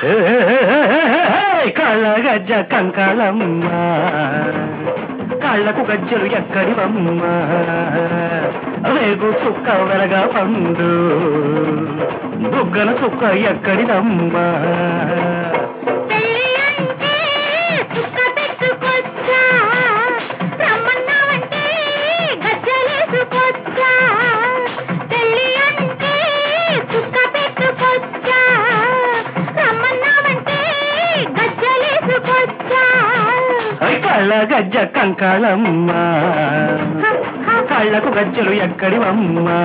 కళ్ళ గజ్జ కంకాళమ్మ కాళ్ళకు గజ్జలు ఎక్కడివమ్మ రేగు చుక్క వెలగా పండు బుగ్గన చుక్క ఎక్కడిదమ్మా పెళ్ళి అంటే చుక్క పెట్టుకొచ్చా రమ్మన్నావంటే గజ్జలేసుకొచ్చా పెళ్ళి అంటే చుక్క పెట్టుకొచ్చా రమ్మన్నావంటే గజ్జలేసుకొచ్చా కళ్ళ గజ్జ కంకాళమ్మ కాళ్ళకు గజ్జలు ఎక్కడివమ్మా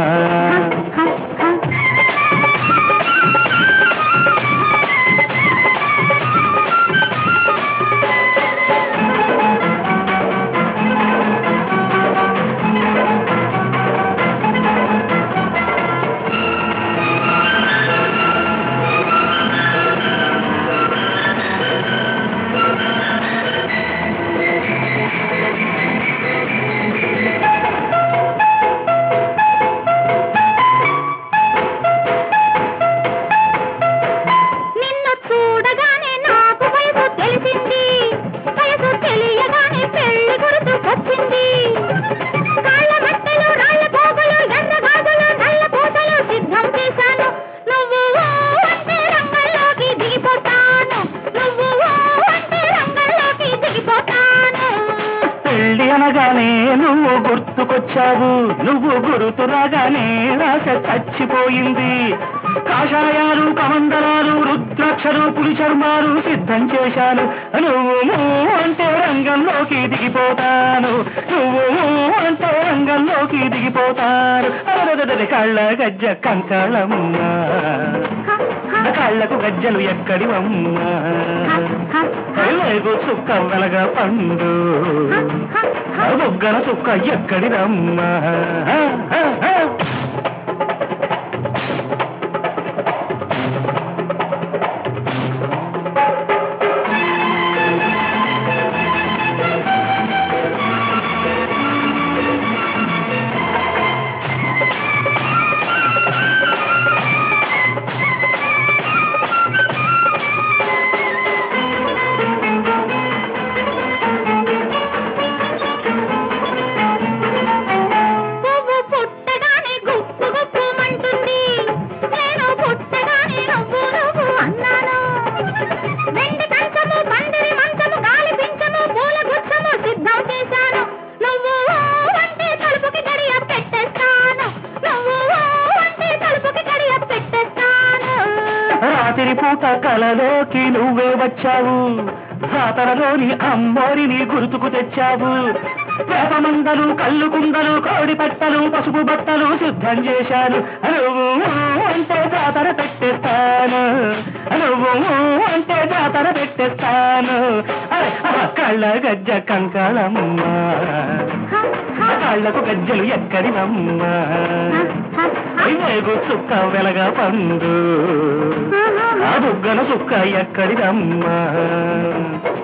నిన్ను చూడగానే నాకు వయసు తెలిసింది వయసు తెలియగానే పెళ్లి గుర్తుకొచ్చింది కాళ్ళ మట్టెలు రాళ్ళ పోగులు ఎర్ర గాజులు నల్ల పూసలు సిద్ధం చేశాను నువ్వు ఓ అంటే రంగంలోకి దిగిపోతాను నువ్వు ఓ అంటే రంగంలోకి దిగిపోతాను పెళ్ళి అనగానే నువ్వు గుర్తుకొచ్చావు నువ్వు గుర్తు రాగానే రాస చచ్చిపోయింది కాషాయాలు కమండలాలు రుద్రాక్షలు పులి చర్మాలు సిద్ధం చేశాను నువ్వు మూ అంటే రంగంలోకి దిగిపోతాను నువ్వు మూ అంటే రంగంలోకి దిగిపోతాను అరదదది కళ్ళ గజ్జ కంకాళమ్మ కళ్ళకు గజ్జలు ఎక్కడివమ్మా కళ్ళకు చుక్క వెలగా పండు బొగ్గన చుక్క ఎక్కడిదమ్మా పువ్వు పుట్టగానే గుప్పు గుప్పుమంటుంది నేను పుట్టగానే నువ్వు నువ్వు అన్నాను వెండి కంచము పందిరి మంచము గాలి పించము పూల గుచ్చము సిద్ధం చేశాను నువ్వు ఓ అంటే తలుపుకి గడియ పెట్టేస్తాను నువ్వు ఓ అంటే తలుపుకి గడియ పెట్టేస్తాను రాత్రి పూట కలలోకి నువ్వే వచ్చావు జాతరలోని అమ్మోరిని గుర్తుకు తెచ్చావు వేపమందలు కళ్ళు కుండలు కోడి పెట్టలు పసుపు బట్టలు సిద్ధం చేశాను నువ్వు అంటే జాతర పెట్టేస్తాను నువ్వు అంటే జాతర పెట్టేస్తాను అరే, ఆ కళ్ళ గజ్జ కంకాళమ్మ కాళ్ళకు గజ్జలు ఎక్కడివమ్మా రేగు చుక్క వెలగా పండు ఆ బుగ్గన చుక్క ఎక్కడిదమ్మా